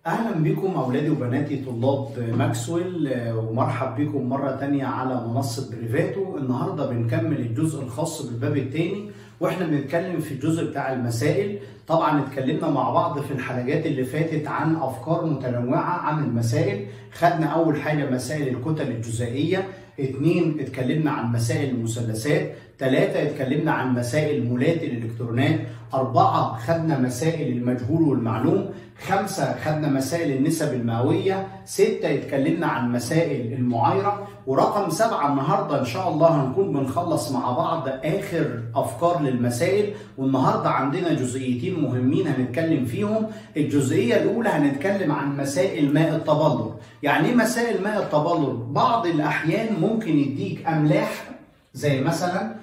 اهلا بكم اولادي وبناتي طلاب ماكسويل ومرحب بكم مره تانية على منصه بريفاتو النهارده بنكمل الجزء الخاص بالباب الثاني واحنا بنتكلم في الجزء بتاع المسائل طبعا اتكلمنا مع بعض في الحلقات اللي فاتت عن افكار متنوعه عن المسائل خدنا اول حاجه مسائل الكتل الجزائيه اثنين اتكلمنا عن مسائل المثلثات ثلاثة اتكلمنا عن مسائل مولات الالكترونات أربعة خدنا مسائل المجهول والمعلوم خمسة خدنا مسائل النسب المئوية ستة اتكلمنا عن مسائل المعايرة ورقم سبعة النهاردة إن شاء الله هنكون بنخلص مع بعض آخر أفكار للمسائل والنهاردة عندنا جزئيتين مهمين هنتكلم فيهم الجزئية الأولى هنتكلم عن مسائل ماء التبلور يعني إيه مسائل ماء التبلور؟ بعض الأحيان ممكن يديك أملاح زي مثلا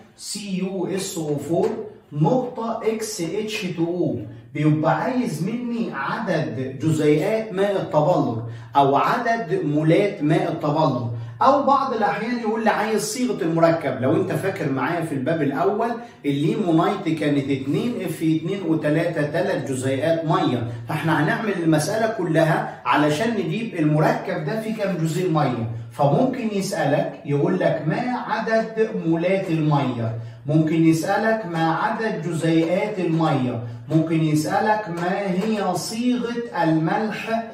CuSO4 نقطة XH2O بيبقى عايز مني عدد جزيئات ماء التبلور أو عدد مولات ماء التبلور أو بعض الأحيان يقول لي عايز صيغة المركب لو أنت فاكر معايا في الباب الأول الليمونايت كانت 2 اف 2 و3 3 جزيئات مية فاحنا هنعمل المسألة كلها علشان نجيب المركب ده فيه كام جزيء مية فممكن يسألك يقول لك ما عدد مولات المية ممكن يسألك ما عدد جزيئات المية ممكن يسألك ما هي صيغة الملح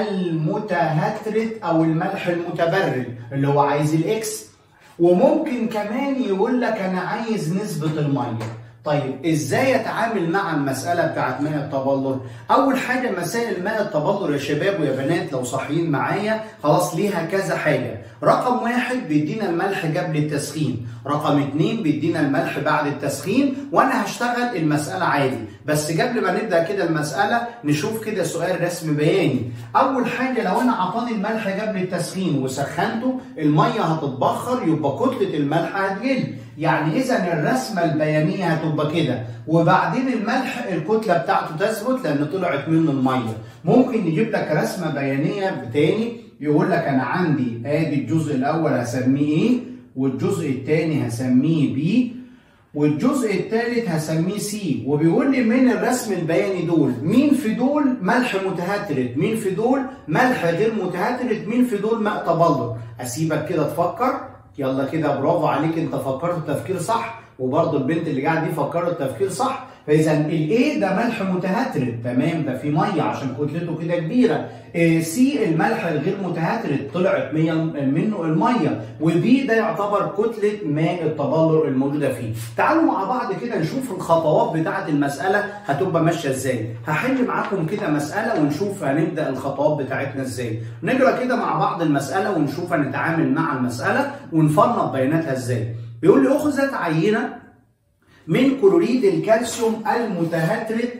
المتهترت أو الملح المتبرد اللي هو عايز الإكس وممكن كمان يقول لك أنا عايز نسبة المية طيب ازاي اتعامل مع المساله بتاعت ماء التبلور اول حاجه مسائل ماء التبلور يا شباب ويا بنات لو صاحيين معايا خلاص ليها كذا حاجه رقم واحد بيدينا الملح قبل التسخين رقم اتنين بيدينا الملح بعد التسخين وانا هشتغل المساله عادي بس قبل ما نبدا كده المساله نشوف كده سؤال رسم بياني اول حاجه لو انا عطاني الملح قبل التسخين وسخنته الميه هتتبخر يبقى كتله الملح هتقل يعني اذا الرسمه البيانيه هتبقى كده وبعدين الملح الكتله بتاعته تثبت لان طلعت منه الميه ممكن نجيب لك رسمه بيانيه تاني يقول لك انا عندي ادي الجزء الاول هسميه ايه والجزء الثاني هسميه بي والجزء الثالث هسميه سي وبيقول لي من الرسم البياني دول مين في دول ملح متهترت مين في دول ملح غير متهترت مين في دول ماء تبلور اسيبك كده تفكر يلا كده برافو عليك انت فكرت تفكير صح وبرضه البنت اللي قاعده دي فكرت تفكير صح فاذا الايه ده ملح متهترت تمام ده في ميه عشان كتلته كده كبيره إيه سي الملح الغير متهترت طلعت منه الميه وبي ده يعتبر كتله ماء التبلور الموجوده فيه تعالوا مع بعض كده نشوف الخطوات بتاعه المساله هتبقى ماشيه ازاي هحل معاكم كده مساله ونشوف هنبدا الخطوات بتاعتنا ازاي نقرا كده مع بعض المساله ونشوف هنتعامل مع المساله ونفنط بياناتها ازاي بيقول لي اخذت عينه من كلوريد الكالسيوم المتهترت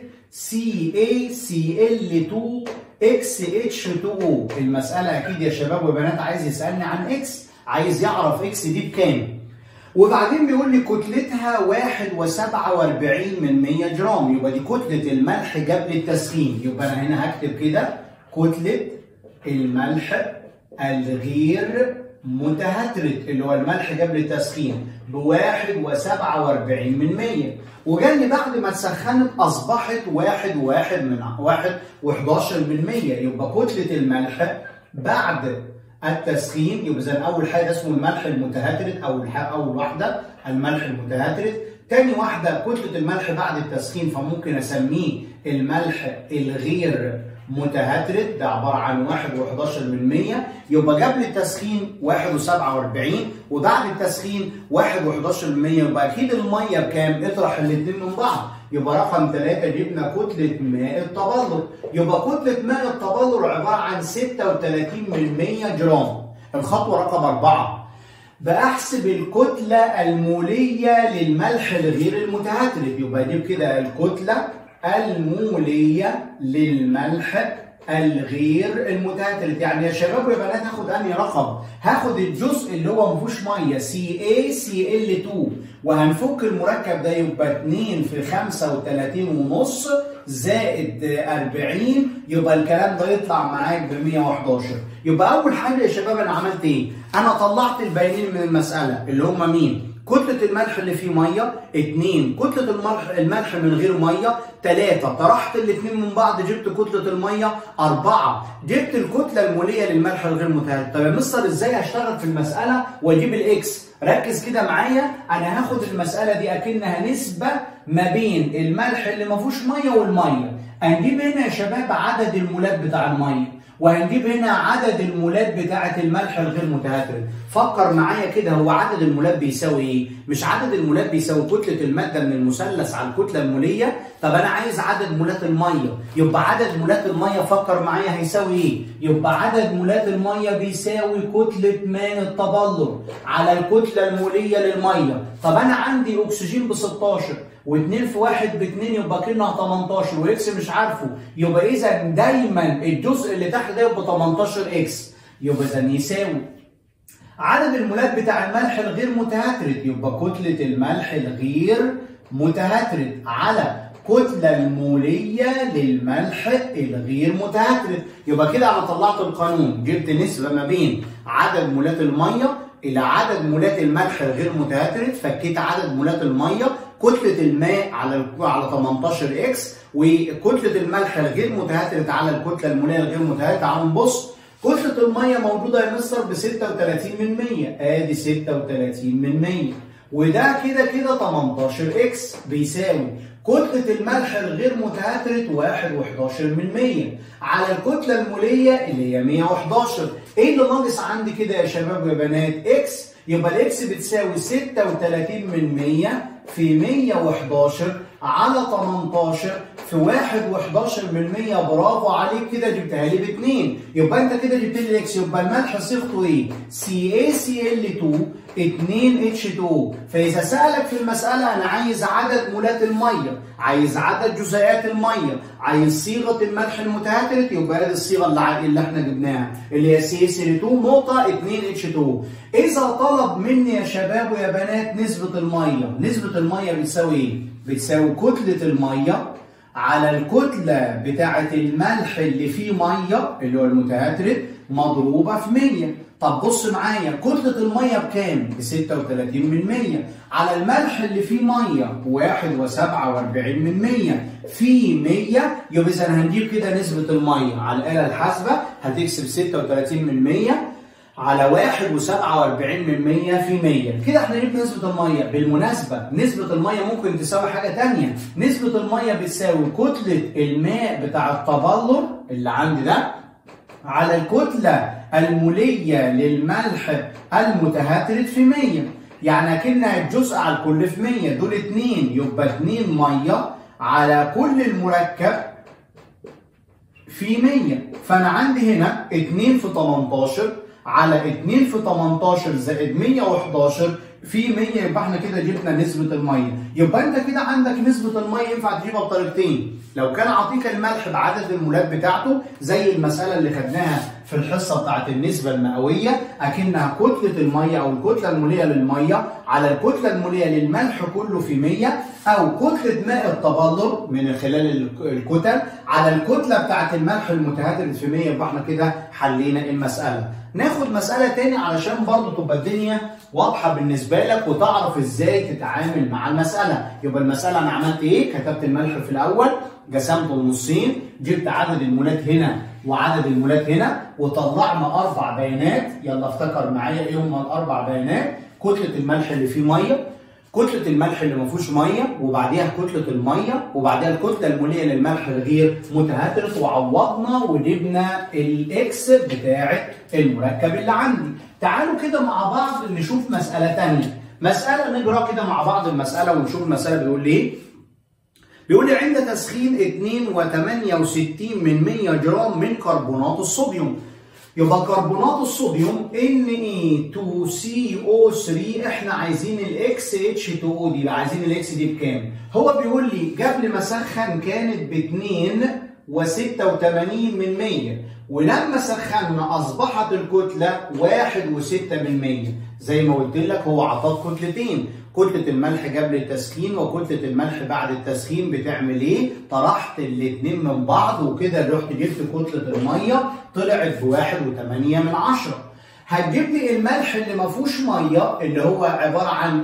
CaCl2 XH2O المسألة أكيد يا شباب وبنات عايز يسألني عن X عايز يعرف X دي بكام وبعدين بيقول لي كتلتها 1.47 من 100 جرام يبقى دي كتلة الملح قبل التسخين يبقى أنا هنا هكتب كده كتلة الملح الغير متهترت اللي هو الملح قبل التسخين بواحد وسبعة واربعين من مية وجاني بعد ما اتسخنت أصبحت واحد وواحد من واحد وحداشر من مية يبقى كتلة الملح بعد التسخين يبقى إذا أول حاجة اسمه الملح المتهترت أو أول واحدة الملح المتهترت تاني واحدة كتلة الملح بعد التسخين فممكن أسميه الملح الغير متهترت ده عبارة عن 1 و11 من 100 يبقى قبل التسخين 1 و47 وبعد التسخين 1 و11 من 100 يبقى أكيد المية بكام؟ اطرح الاثنين من بعض يبقى رقم 3 جبنا كتلة ماء التبلور يبقى كتلة ماء التبلور عبارة عن 36 من 100 جرام الخطوة رقم 4 بحسب الكتلة المولية للملح الغير المتهترت يبقى اجيب كده الكتلة المولية للملح الغير المتهترت يعني يا شباب ويا بنات هاخد انهي رقم؟ هاخد الجزء اللي هو ما فيهوش ميه CaCl2 وهنفك المركب ده يبقى 2 في 35 ونص زائد 40 يبقى الكلام ده يطلع معاك ب 111 يبقى اول حاجه يا شباب انا عملت ايه انا طلعت البيانين من المساله اللي هم مين كتلة الملح اللي فيه مية، اتنين كتلة الملح الملح من غير مية، تلاتة طرحت الاتنين من بعض جبت كتلة المية، أربعة جبت الكتلة المولية للملح الغير متهالك، طب يا مستر ازاي هشتغل في المسألة واجيب الاكس؟ ركز كده معايا انا هاخد المسألة دي اكنها نسبة ما بين الملح اللي ما فيهوش مية والمية، هنجيب هنا يا شباب عدد المولات بتاع المية. وهنجيب هنا عدد المولات بتاعة الملح الغير متهاترد فكر معايا كده هو عدد المولات بيساوي ايه مش عدد المولات بيساوي كتلة المادة من المثلث على الكتلة المولية طب انا عايز عدد مولات المية يبقى عدد مولات المية فكر معايا هيساوي ايه يبقى عدد مولات المية بيساوي كتلة مان التبلور على الكتلة المولية للمية طب انا عندي اكسجين ب 16 و2 في 1 ب 2 يبقى كأنها 18 واكس مش عارفه يبقى اذا دايما الجزء اللي تحت ده يبقى 18 اكس يبقى اذا يساوي عدد المولات بتاع الملح الغير متهاترد يبقى كتلة الملح الغير متهاترد على كتلة المولية للملح الغير متهاترد يبقى كده انا طلعت القانون جبت نسبة ما بين عدد مولات المية إلى عدد مولات الملح الغير متهاترد فكيت عدد مولات المية كتلة الماء على على 18 اكس وكتلة الملح الغير متهاترد على الكتلة المولية الغير متهاترد تعالوا نبص كتلة المية موجودة يا مستر ب 36 من 100 ادي 36 من 100 وده كده كده 18 اكس بيساوي كتلة الملح الغير متهاترد 1 و11 من 100 على الكتلة المولية اللي هي 111 ايه اللي ناقص عندي كده يا شباب ويا بنات اكس يبقى الاكس بتساوي 36 من 100 في 111 على 18 في 1 و11 من 100 برافو عليك كده جبتها لي ب 2 يبقى انت كده جبت لي الاكس يبقى الملح صيغته ايه؟ سي اي سي ال 2 2 اتش 2 فاذا سالك في المساله انا عايز عدد مولات الميه عايز عدد جزيئات الميه عايز صيغه الملح المتهاترد يبقى دي الصيغه اللي, اللي احنا جبناها اللي هي سي اس ال 2 نقطه 2 اتش 2 اذا طلب مني يا شباب ويا بنات نسبه الميه نسبه الميه بتساوي ايه بتساوي كتله الميه على الكتله بتاعه الملح اللي فيه ميه اللي هو المتهاترد مضروبه في 100 طب بص معايا كتلة المية بكام؟ ب 36 من 100 على الملح اللي فيه مية 1 و47 من 100 في 100 يبقى إذا هنجيب كده نسبة المية على الآلة الحاسبة هتكسب 36 من 100 على 1 و47 من 100 في 100 كده احنا جبنا نسبة المية بالمناسبة نسبة المية ممكن تساوي حاجة تانية نسبة المية بتساوي كتلة الماء بتاع التبلور اللي عندي ده على الكتلة المولية للملح المتهاترد في 100 يعني اكنها الجزء على الكل في 100 دول 2 يبقى 2 ميه على كل المركب في 100 فانا عندي هنا 2 في 18 على 2 في 18 زائد 111 في 100 يبقى احنا كده جبنا نسبة المية، يبقى انت كده عندك نسبة المية ينفع تجيبها بطريقتين، لو كان عطيك الملح بعدد المولات بتاعته زي المسألة اللي خدناها في الحصة بتاعت النسبة المئوية أكنها كتلة المية أو الكتلة المولية للمية على الكتلة المولية للملح كله في 100 أو كتلة ماء التبلور من خلال الكتل على الكتلة بتاعت الملح المتهاترد في 100 يبقى احنا كده حلينا المسألة. ناخد مسألة تاني علشان برضه تبقى الدنيا واضحة بالنسبة لك وتعرف ازاي تتعامل مع المسألة، يبقى المسألة أنا عملت إيه؟ كتبت الملح في الأول قسمته لنصين، جبت عدد المولات هنا وعدد المولات هنا وطلعنا أربع بيانات، يلا افتكر معايا إيه هم الأربع بيانات؟ كتلة الملح اللي فيه مية، كتلة الملح اللي ما فيهوش ميه وبعديها كتلة الميه وبعديها الكتلة المولية للملح الغير متهاترد وعوضنا وجبنا الاكس بتاعة المركب اللي عندي. تعالوا كده مع بعض نشوف مسألة تانية. مسألة نقرا كده مع بعض المسألة ونشوف المسألة بيقول ايه. بيقول لي عند تسخين 2.68 من 100 جرام من كربونات الصوديوم يبقى كربونات الصوديوم Na2CO3 احنا عايزين الاكس اتش 2 دي عايزين الاكس دي بكام؟ هو بيقول لي قبل ما اسخن كانت ب 2 و86 من 100 ولما سخنا اصبحت الكتله 1.6% زي ما قلت لك هو عطاك كتلتين كتله الملح قبل التسخين وكتله الملح بعد التسخين بتعمل ايه؟ طرحت الاثنين من بعض وكده رحت جبت كتله الميه طلعت بواحد وثمانية من عشرة هتجيب لي الملح اللي ما فيهوش ميه اللي هو عباره عن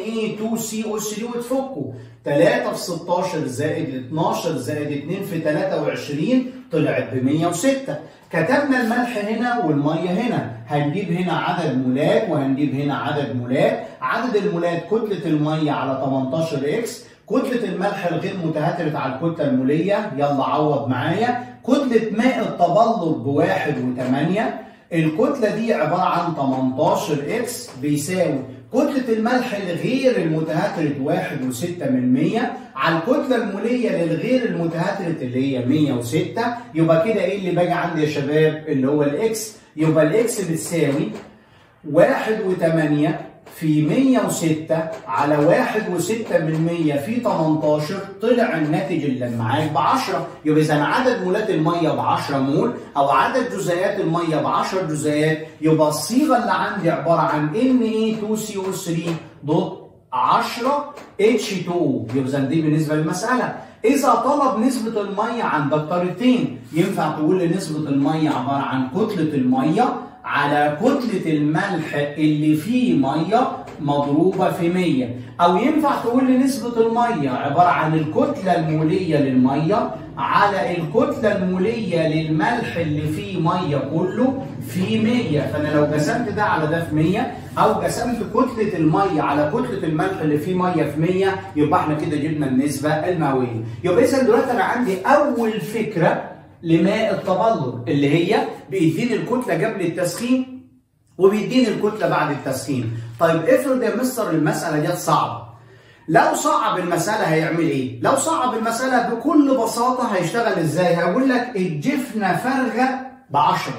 Na2CO3 وتفكه 3 في 16 زائد 12 زائد 2 في 23 طلعت ب 106 كتبنا الملح هنا والميه هنا هنجيب هنا عدد مولات وهنجيب هنا عدد مولات عدد المولات كتله الميه على 18 اكس كتله الملح الغير متهاترة على الكتله الموليه يلا عوض معايا كتله ماء التبلور بواحد وثمانية الكتله دي عباره عن 18 اكس بيساوي كتلة الملح الغير المتهاترة واحد وستة من مية على الكتلة المولية للغير المتهاترة اللي هي 106 يبقى كده ايه اللي باجي عندي يا شباب اللي هو الاكس يبقى الاكس بتساوي واحد وثمانية في 106 على واحد وستة من مية في 18 طلع الناتج اللي معاك ب 10 يبقى اذا عدد مولات الميه ب 10 مول او عدد جزيئات الميه ب 10 جزيئات يبقى الصيغه اللي عندي عباره عن Na2CO3 دوت 10 H2O يبقى دي بالنسبه للمساله اذا طلب نسبه الميه عندك طريقتين ينفع تقول لي نسبه الميه عباره عن كتله الميه على كتلة الملح اللي فيه مية مضروبة في 100 أو ينفع تقول لي نسبة المية عبارة عن الكتلة المولية للمية على الكتلة المولية للملح اللي فيه مية كله في 100 فأنا لو قسمت ده على ده في 100 أو قسمت كتلة المية على كتلة الملح اللي فيه مية في 100 يبقى احنا كده جبنا النسبة المئوية يبقى إذا دلوقتي أنا عندي أول فكرة لماء التبلور اللي هي بيديني الكتله قبل التسخين وبيديني الكتله بعد التسخين طيب افرض يا مستر المساله ديت صعبه لو صعب المساله هيعمل ايه لو صعب المساله بكل بساطه هيشتغل ازاي هقول لك الجفنه فارغه ب 10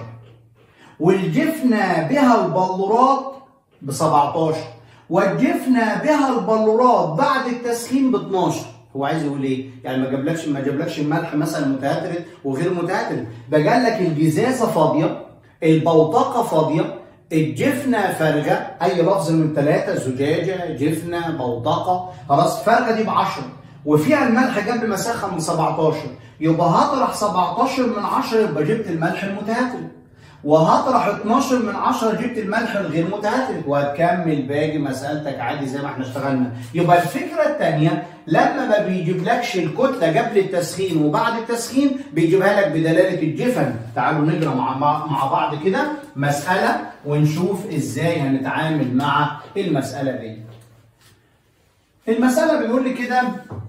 والجفنه بها البلورات ب 17 والجفنه بها البلورات بعد التسخين ب 12 هو عايز يقول ايه؟ يعني ما جابلكش ما جابلكش الملح مثلا متهاترت وغير متهاترت، ده جاب لك الجزازه فاضيه، البوتقه فاضيه، الجفنه فارغه، اي لفظ من ثلاثه زجاجه، جفنه، بوتقه، خلاص فارغه دي ب 10 وفيها الملح قبل ما اسخن ب 17 يبقى هطرح 17 من 10 يبقى جبت الملح المتهاترت. وهطرح 12 من 10 جبت الملح الغير متهاترت وهتكمل باقي مسالتك عادي زي ما احنا اشتغلنا يبقى الفكره الثانيه لما ما بيجيبلكش الكتله قبل التسخين وبعد التسخين بيجيبها لك بدلاله الجفن تعالوا نقرا مع مع بعض كده مساله ونشوف ازاي هنتعامل مع المساله دي المساله بيقول لي كده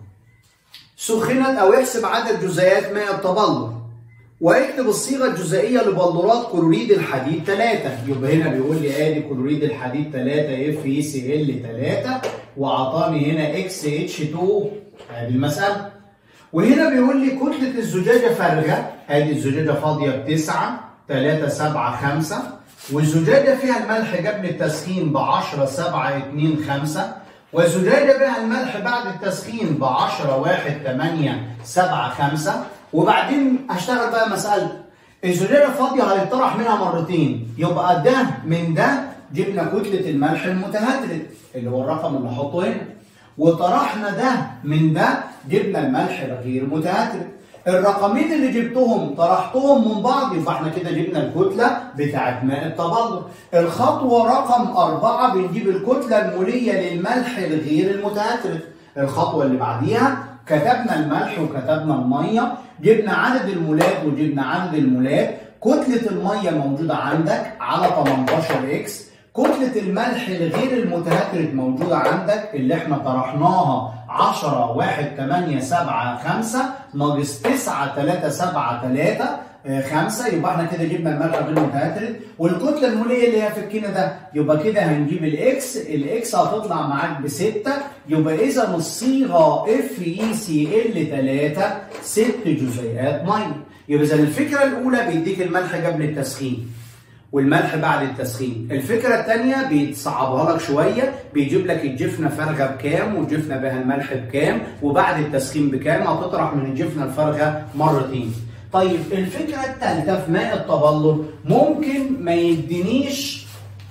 سخنت او احسب عدد جزيئات ماء التبلور واكتب الصيغه الجزائيه لبلورات كلوريد الحديد 3 يبقى هنا بيقول لي ادي كلوريد الحديد 3 اف اي سي ال 3 وعطاني هنا اكس اتش 2 ادي المساله وهنا بيقول لي كتله الزجاجه فارغه ادي الزجاجه فاضيه ب 9 3 7 5 والزجاجه فيها الملح قبل التسخين ب 10 7 2 5 والزجاجه بها الملح بعد التسخين ب 10 1 8 7 5 وبعدين هشتغل بقى مسألة الزجاجة فاضية هيطرح منها مرتين يبقى ده من ده جبنا كتلة الملح المتهاترت اللي هو الرقم اللي هحطه هنا وطرحنا ده من ده جبنا الملح الغير متهاترت الرقمين اللي جبتهم طرحتهم من بعض يبقى احنا كده جبنا الكتلة بتاعت ماء التبلور الخطوة رقم أربعة بنجيب الكتلة المولية للملح الغير المتهاترت الخطوة اللي بعديها كتبنا الملح وكتبنا الميه جبنا عدد المولات وجبنا عدد المولات كتلة الميه موجودة عندك على 18 اكس كتلة الملح الغير المتهاترت موجودة عندك اللي احنا طرحناها 10 1 8 7 5 ناقص 9 3 7 3 5 يبقى احنا كده جبنا الملح غير متهاترت والكتله الموليه اللي هي في الكينا ده يبقى كده هنجيب الاكس الاكس هتطلع معاك ب 6 يبقى اذا الصيغه اف اي سي ال 3 ست جزيئات ميه يبقى اذا الفكره الاولى بيديك الملح قبل التسخين والملح بعد التسخين الفكره الثانيه بيتصعبها لك شويه بيجيب لك الجفنه فارغه بكام والجفنه بها الملح بكام وبعد التسخين بكام هتطرح من الجفنه الفارغه مرتين طيب الفكره الثالثه في ماء التبلور ممكن ما يدينيش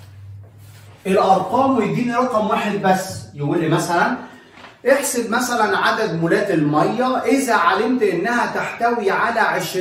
الارقام ويديني رقم واحد بس يقول لي مثلا احسب مثلا عدد مولات الميه اذا علمت انها تحتوي على 20%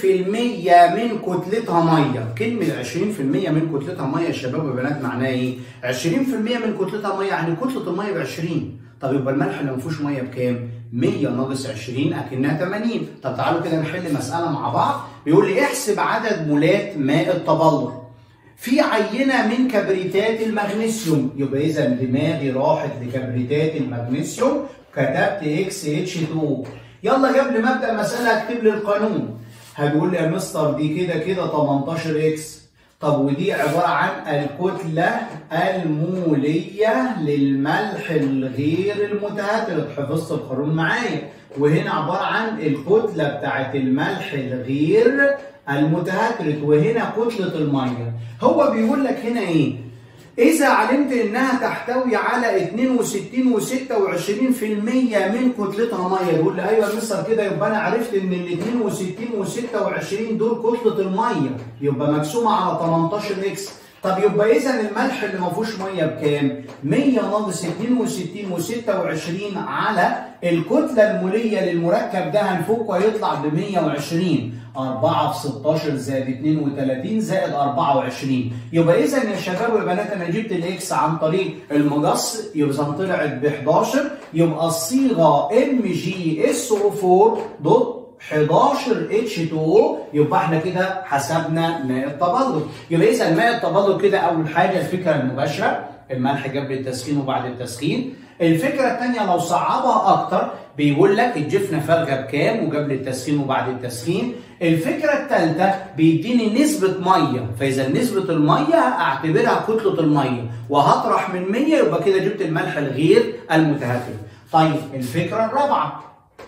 من كتلتها ميه كلمه 20% من كتلتها ميه يا شباب وبنات معناها ايه 20% من كتلتها ميه يعني كتله الميه ب 20 طب يبقى الملح اللي ما فيهوش ميه بكام 100 ناقص 20 اكنها 80 طب تعالوا كده نحل مساله مع بعض بيقول لي احسب عدد مولات ماء التبلور في عينة من كبريتات المغنيسيوم يبقى إذا دماغي راحت لكبريتات المغنيسيوم كتبت اكس اتش 2 يلا قبل ما ابدا المساله اكتب لي القانون هتقول لي يا مستر دي كده كده 18 اكس طب ودي عباره عن الكتله الموليه للملح الغير المتهدر حفظت القانون معايا وهنا عباره عن الكتله بتاعت الملح الغير المتهدرج وهنا كتله الميه هو بيقول لك هنا ايه إذا علمت إنها تحتوي على 62 و26% من كتلتها مية، يقول لي أيوه يا مستر كده يبقى أنا عرفت إن ال 62 و26 دول كتلة المية، يبقى مقسومة على 18 إكس، طب يبقى إذا الملح اللي ما فيهوش مية بكام؟ 100 ناقص 62 و26 على الكتلة المولية للمركب ده هنفكه هيطلع ب 120 4 في 16 زائد 32 زائد 24 يبقى اذا يا شباب وبنات انا جبت الاكس عن طريق المقص يبقى طلعت ب 11 يبقى الصيغه ام جي اس او 4 دوت 11 اتش 2 او يبقى احنا كده حسبنا ماء التبلد يبقى اذا ماء التبلد كده اول حاجه الفكره المباشره الملح قبل التسخين وبعد التسخين الفكره الثانيه لو صعبها اكتر بيقول لك الجفنه فارغه بكام وقبل التسخين وبعد التسخين الفكره الثالثه بيديني نسبه ميه فاذا نسبه الميه اعتبرها كتله الميه وهطرح من 100 يبقى كده جبت الملح الغير المتهدر طيب الفكره الرابعه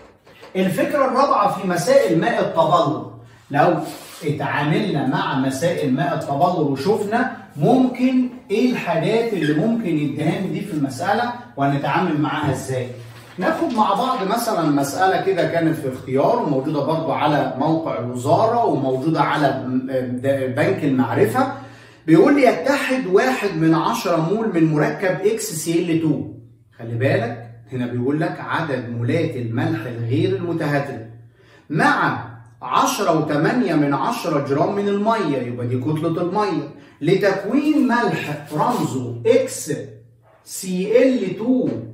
الفكره الرابعه في مسائل ماء التبلد لو اتعاملنا مع مسائل ماء التبلد وشفنا ممكن ايه الحاجات اللي ممكن يديها دي في المساله وهنتعامل معاها ازاي ناخد مع بعض مثلا مسألة كده كانت في اختيار وموجودة برضو على موقع الوزارة وموجودة على بنك المعرفة بيقول لي يتحد واحد من عشرة مول من مركب اكس سي ال 2 خلي بالك هنا بيقول لك عدد مولات الملح الغير المتهدر مع 10 و8 من 10 جرام من المية يبقى دي كتلة المية لتكوين ملح رمزه اكس سي ال 2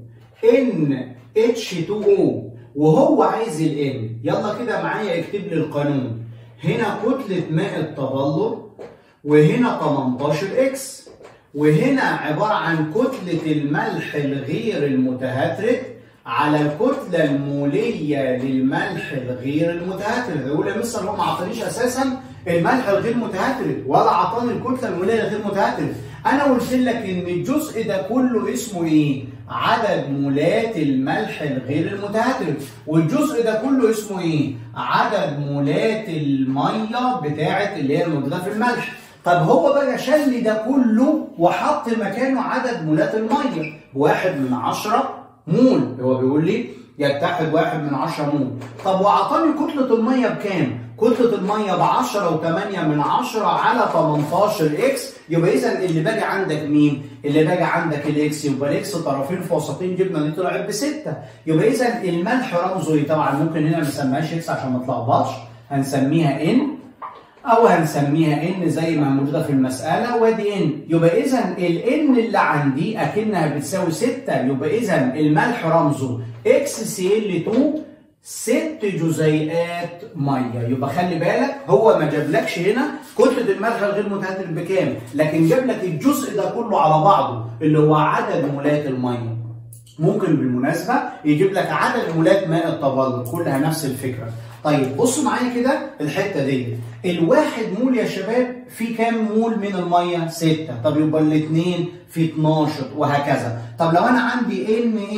ان H2O وهو عايز ال N يلا كده معايا اكتب لي القانون هنا كتلة ماء التبلور وهنا 18 اكس وهنا عبارة عن كتلة الملح الغير المتهترك على الكتلة المولية للملح الغير المتهترك يقول يا مستر هو ما عطانيش اساسا الملح الغير متهترك ولا عطاني الكتلة المولية الغير متهترك انا قلت لك ان الجزء ده كله اسمه ايه؟ عدد مولات الملح الغير المتهترك والجزء ده كله اسمه ايه؟ عدد مولات الميه بتاعه اللي هي الموجوده في الملح طب هو بقى شال لي ده كله وحط مكانه عدد مولات الميه واحد من عشرة مول هو بيقول لي يتحد واحد من عشرة مول طب وعطاني كتلة المية بكام؟ كتلة المية ب 10 و8 من 10 على 18 اكس يبقى اذا اللي باقي عندك مين؟ اللي باقي عندك الاكس يبقى الاكس طرفين في وسطين جبنا دي طلعت بستة يبقى اذا الملح رمزه ايه؟ طبعا ممكن هنا ما نسميهاش اكس عشان ما تلخبطش هنسميها ان او هنسميها ان زي ما موجوده في المساله وادي ان يبقى اذا الان اللي عندي اكنها بتساوي 6 يبقى اذا الملح رمزه اكس سي ال 2 ست جزيئات ميه يبقى خلي بالك هو ما جابلكش هنا كتله الملح الغير متهدر بكام لكن جاب لك الجزء ده كله على بعضه اللي هو عدد مولات الميه ممكن بالمناسبه يجيب لك عدد مولات ماء التبلد كلها نفس الفكره طيب بصوا معايا كده الحته دي الواحد مول يا شباب في كام مول من الميه 6 طب يبقى الاثنين في 12 وهكذا طب لو انا عندي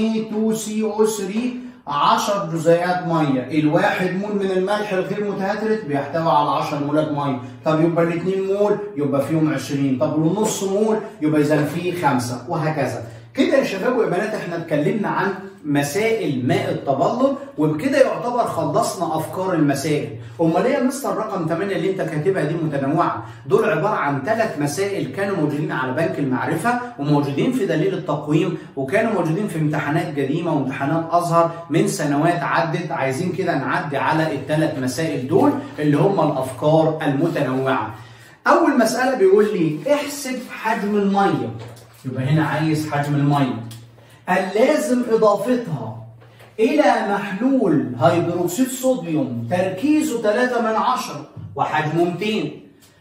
Na2CO3 10 جزيئات ميه الواحد مول من الملح الغير متهدرج بيحتوي على 10 مولات ميه طب يبقى الاثنين مول يبقى فيهم 20 طب والنص مول يبقى اذا فيه 5 وهكذا كده يا شباب وبنات احنا اتكلمنا عن مسائل ماء التبلل وبكده يعتبر خلصنا افكار المسائل امال ايه يا مستر رقم 8 اللي انت كاتبها دي متنوعه دول عباره عن ثلاث مسائل كانوا موجودين على بنك المعرفه وموجودين في دليل التقويم وكانوا موجودين في امتحانات قديمه وامتحانات ازهر من سنوات عدت عايزين كده نعدي على الثلاث مسائل دول اللي هم الافكار المتنوعه اول مساله بيقول لي احسب حجم الميه يبقى هنا عايز حجم الميه اللازم اضافتها الى محلول هيدروكسيد صوديوم تركيزه 3 من 10 وحجمه 200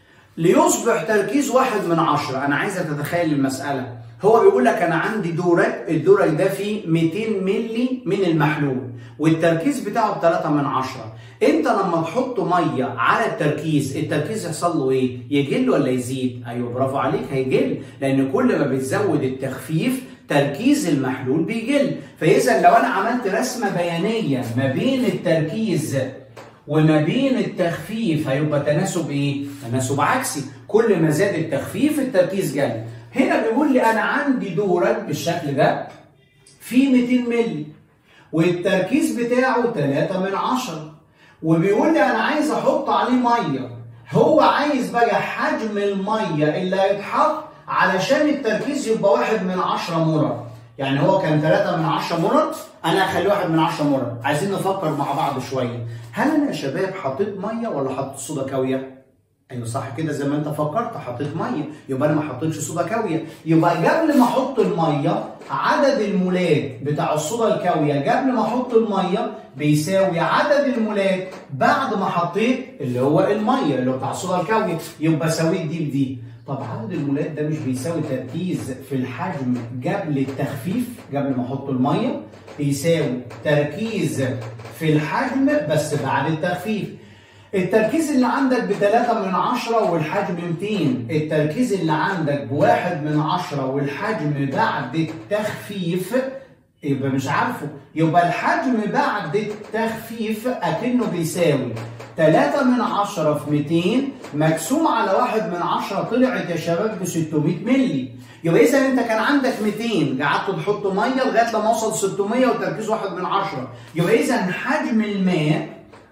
ليصبح تركيز 1 من 10 انا عايزك تتخيل المساله هو بيقول لك انا عندي دورك الدورك ده فيه 200 ملي من المحلول والتركيز بتاعه ب 3 من 10 انت لما تحط ميه على التركيز التركيز يحصل له ايه يقل ولا يزيد ايوه برافو عليك هيقل لان كل ما بتزود التخفيف تركيز المحلول بيقل فاذا لو انا عملت رسمه بيانيه ما بين التركيز وما بين التخفيف هيبقى تناسب ايه تناسب عكسي كل ما زاد التخفيف التركيز قل هنا بيقول لي انا عندي دورك بالشكل ده في 200 مللي والتركيز بتاعه 3 من 10 وبيقول لي انا عايز احط عليه ميه هو عايز بقى حجم الميه اللي هيتحط علشان التركيز يبقى واحد من 10 مرة يعني هو كان 3 من 10 مرة انا هخليه واحد من 10 مرة عايزين نفكر مع بعض شوية هل انا يا شباب حطيت ميه ولا حطيت صودا كاويه ايوه صح كده زي ما انت فكرت حطيت ميه يبقى انا ما حطيتش صودا كاويه يبقى قبل ما احط الميه عدد المولات بتاع الصودا الكاويه قبل ما احط الميه بيساوي عدد المولات بعد ما حطيت اللي هو الميه اللي هو بتاع الصودا الكاويه يبقى ساويت دي بدي طب عدد المولات ده مش بيساوي تركيز في الحجم قبل التخفيف قبل ما احط الميه بيساوي تركيز في الحجم بس بعد التخفيف التركيز اللي عندك ب 3 من 10 والحجم 200 التركيز اللي عندك بواحد من 10 والحجم بعد التخفيف يبقى مش عارفه يبقى الحجم بعد التخفيف اكنه بيساوي 3 من 10 في 200 مقسوم على 1 من 10 طلعت يا شباب ب 600 مللي يبقى اذا انت كان عندك 200 قعدت تحط ميه لغايه لما اوصل 600 وتركيز 1 من 10 يبقى اذا حجم الماء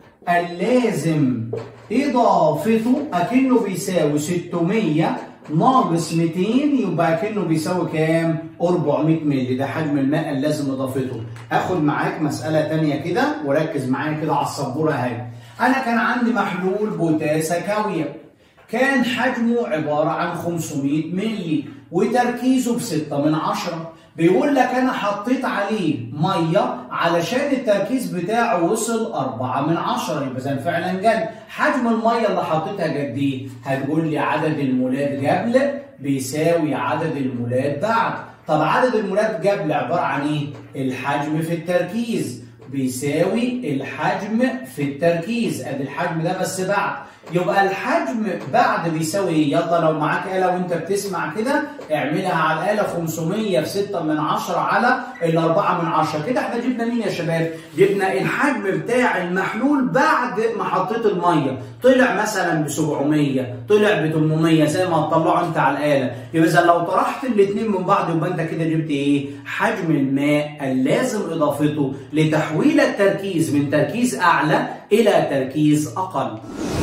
اللازم اضافته اكنه بيساوي 600 ناقص 200 يبقى اكنه بيساوي كام؟ 400 مللي ده حجم الماء اللازم اضافته. اخد معاك مساله ثانيه كده وركز معايا كده على السبوره اهي. انا كان عندي محلول بوتاسا كاويه. كان حجمه عباره عن 500 مللي وتركيزه ب 6 من 10. بيقول لك انا حطيت عليه ميه علشان التركيز بتاعه وصل 4 من 10 يبقى اذا فعلا جد حجم الميه اللي حطيتها قد ايه؟ هتقول لي عدد المولات قبل بيساوي عدد المولات بعد طب عدد المولات قبل عباره عن ايه؟ الحجم في التركيز بيساوي الحجم في التركيز ادي الحجم ده بس بعد يبقى الحجم بعد بيساوي ايه؟ يلا لو معاك آلة وانت بتسمع كده اعملها على الآلة 500 في 6 من 10 على ال 4 من 10 كده احنا جبنا مين يا شباب؟ جبنا الحجم بتاع المحلول بعد ما حطيت المية طلع مثلا ب 700 طلع ب 800 زي ما هتطلعه انت على الآلة يبقى اذا لو طرحت الاثنين من بعض يبقى انت كده جبت ايه؟ حجم الماء اللازم اضافته لتحويل التركيز من تركيز اعلى الى تركيز اقل.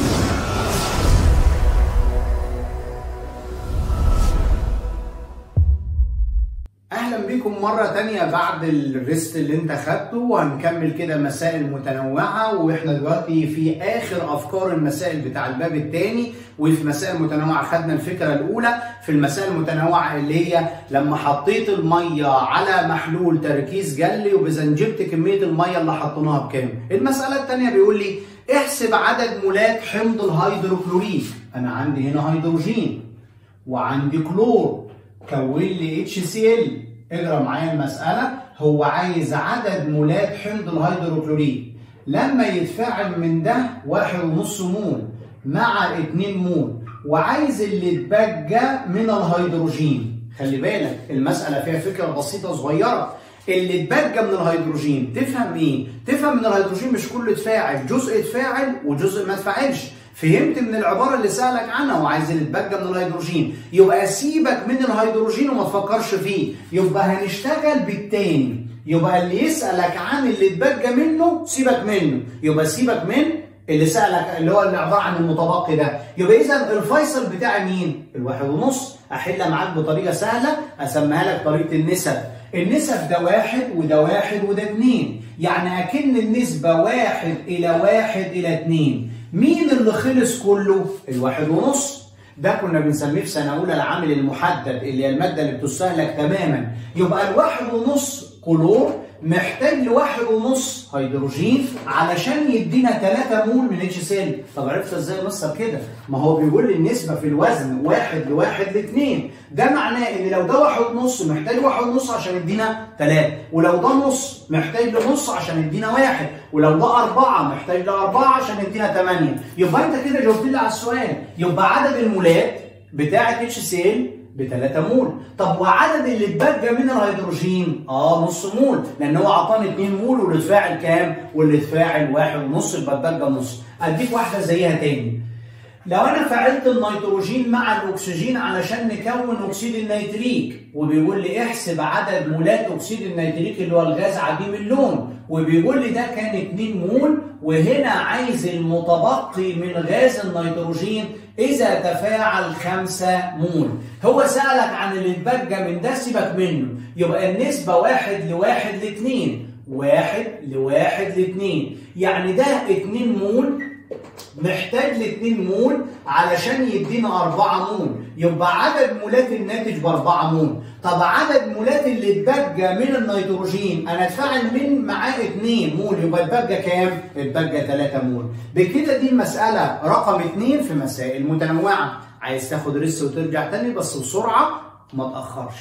اهلا بيكم مره تانية بعد الريست اللي انت خدته وهنكمل كده مسائل متنوعه واحنا دلوقتي في اخر افكار المسائل بتاع الباب الثاني وفي مسائل متنوعه خدنا الفكره الاولى في المسائل المتنوعه اللي هي لما حطيت الميه على محلول تركيز جلي وباذا جبت كميه الميه اللي حطيناها بكام المساله الثانيه بيقول لي احسب عدد مولات حمض الهيدروكلوريك انا عندي هنا هيدروجين وعندي كلور كون لي اتش سي ال اقرا معايا المساله هو عايز عدد مولات حمض الهيدروكلوريك لما يتفاعل من ده واحد ونص مول مع 2 مول وعايز اللي اتبقى من الهيدروجين خلي بالك المساله فيها فكره بسيطه صغيره اللي اتبقى من الهيدروجين تفهم ايه؟ تفهم ان الهيدروجين مش كله اتفاعل جزء اتفاعل وجزء ما اتفاعلش فهمت من العباره اللي سالك عنها وعايز اللي اتبقى من الهيدروجين يبقى سيبك من الهيدروجين وما تفكرش فيه يبقى هنشتغل بالتاني يبقى اللي يسالك عن اللي اتبقى منه سيبك منه يبقى سيبك من اللي سالك اللي هو اللي عباره عن المتبقي ده يبقى اذا الفيصل بتاعي مين؟ الواحد ونص احلها معاك بطريقه سهله اسميها لك طريقه النسب النسب ده واحد وده واحد وده اتنين يعني اكن النسبه واحد الى واحد الى اتنين مين اللي خلص كله؟ الواحد ونص ده كنا بنسميه في سنه اولى العامل المحدد اللي هي الماده اللي بتستهلك تماما يبقى الواحد ونص كلور محتاج لواحد ونص هيدروجين علشان يدينا 3 مول من اتش سي طب عرفت ازاي مصر كده؟ ما هو بيقول لي النسبه في الوزن واحد لواحد لاثنين ده معناه ان لو ده واحد ونص محتاج واحد ونص عشان يدينا 3 ولو ده نص محتاج لنص عشان يدينا واحد ولو ده أربعة محتاج لأربعة عشان يدينا 8 يبقى أنت كده جاوبت لي على السؤال يبقى عدد المولات بتاعة اتش سي ب 3 مول طب وعدد اللي اتبقى من الهيدروجين اه نص مول لان هو عطاني 2 مول واللي اتفاعل كام واللي اتفاعل واحد ونص يبقى اتبقى نص اديك واحده زيها تاني لو انا فعلت النيتروجين مع الاكسجين علشان نكون اكسيد النيتريك وبيقول لي احسب عدد مولات اكسيد النيتريك اللي هو الغاز عديم اللون وبيقول لي ده كان 2 مول وهنا عايز المتبقي من غاز النيتروجين إذا تفاعل 5 مول هو سألك عن اللي اتبقى من ده سيبك منه يبقى النسبة واحد لواحد لاتنين واحد لواحد لاتنين يعني ده 2 مول محتاج ل 2 مول علشان يدينا 4 مول يبقى عدد مولات الناتج ب 4 مول طب عدد مولات اللي اتبقى من النيتروجين انا اتفاعل من معاه 2 مول يبقى اتبقى كام؟ اتبقى 3 مول بكده دي المساله رقم 2 في مسائل متنوعه عايز تاخد ريس وترجع تاني بس بسرعه ما تاخرش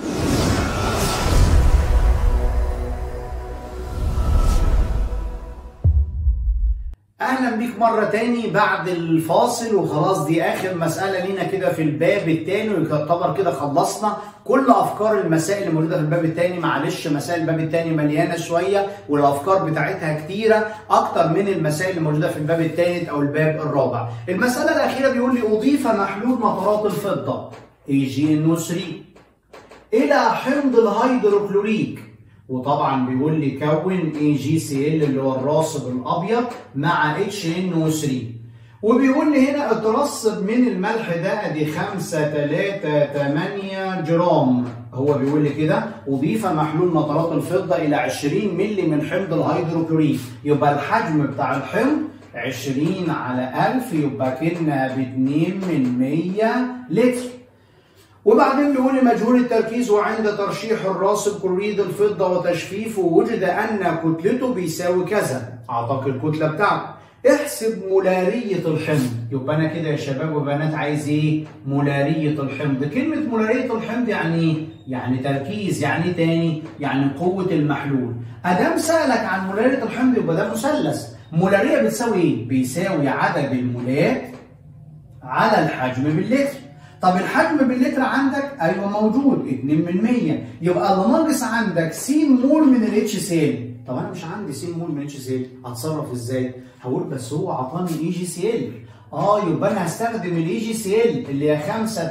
اهلا بيك مره تاني بعد الفاصل وخلاص دي اخر مساله لينا كده في الباب التاني ويعتبر كده خلصنا كل افكار المسائل اللي موجوده في الباب التاني معلش مسائل الباب التاني مليانه شويه والافكار بتاعتها كتيره اكتر من المسائل اللي موجوده في الباب الثالث او الباب الرابع المساله الاخيره بيقول لي اضيف محلول نترات الفضه اي جي ان 3 الى حمض الهيدروكلوريك وطبعا بيقول لي كون اي جي سي ال اللي هو الراصب الابيض مع اتش ان او 3 وبيقول لي هنا اترصب من الملح ده ادي 5 3 8 جرام هو بيقول لي كده اضيف محلول نترات الفضه الى 20 مللي من حمض الهيدروكلوريك يبقى الحجم بتاع الحمض 20 على 1000 يبقى كنا ب 2 من 100 لتر وبعدين بيقول لي مجهول التركيز وعند ترشيح الراصب كلوريد الفضة وتجفيفه وجد أن كتلته بيساوي كذا أعطاك الكتلة بتاعته احسب مولارية الحمض يبقى أنا كده يا شباب وبنات عايز إيه؟ مولارية الحمض كلمة مولارية الحمض يعني إيه؟ يعني تركيز يعني إيه تاني؟ يعني قوة المحلول أدام سألك عن مولارية الحمض يبقى ده مثلث مولارية بتساوي إيه؟ بيساوي عدد المولات على الحجم باللتر طب الحجم باللتر عندك ايوه موجود 2 من 100 يبقى اللي ناقص عندك س مول من الاتش سيل طب انا مش عندي س مول من الاتش سيل هتصرف ازاي؟ هقول بس هو عطاني اي جي سي ال اه يبقى انا هستخدم الاي جي سي ال اللي هي 5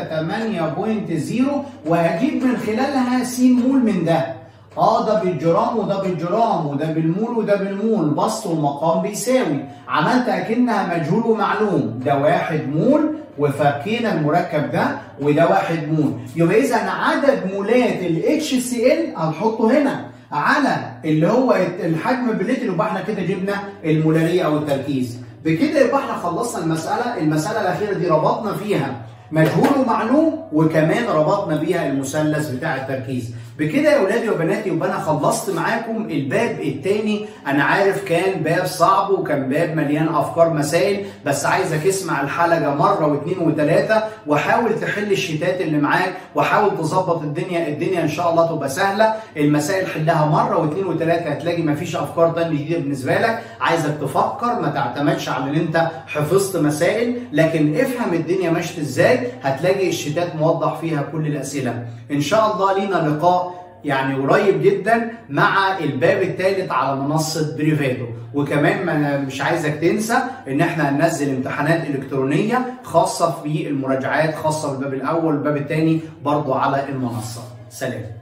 3 8.0 وهجيب من خلالها س مول من ده اه ده بالجرام وده بالجرام وده بالمول وده بالمول بسط والمقام بيساوي عملت اكنها مجهول ومعلوم ده واحد مول وفكينا المركب ده وده واحد مول يبقى اذا عدد مولات ال HCl هنحطه هنا على اللي هو الحجم باللتر يبقى احنا كده جبنا المولاريه او التركيز بكده يبقى احنا خلصنا المساله المساله الاخيره دي ربطنا فيها مجهول ومعلوم وكمان ربطنا بيها المثلث بتاع التركيز بكده يا اولادي وبناتي يبقى انا خلصت معاكم الباب الثاني انا عارف كان باب صعب وكان باب مليان افكار مسائل بس عايزك اسمع الحلقه مره واثنين وثلاثه وحاول تحل الشتات اللي معاك وحاول تظبط الدنيا الدنيا ان شاء الله تبقى سهله المسائل حلها مره واثنين وثلاثه هتلاقي مفيش افكار تانية جديده بالنسبه لك عايزك تفكر ما تعتمدش على ان انت حفظت مسائل لكن افهم الدنيا ماشيه ازاي هتلاقي الشتات موضح فيها كل الاسئله ان شاء الله لينا لقاء يعني قريب جدا مع الباب الثالث على منصه بريفادو وكمان ما أنا مش عايزك تنسى ان احنا هننزل امتحانات الكترونيه خاصه في المراجعات خاصه بالباب الاول والباب الثاني برضو على المنصه سلام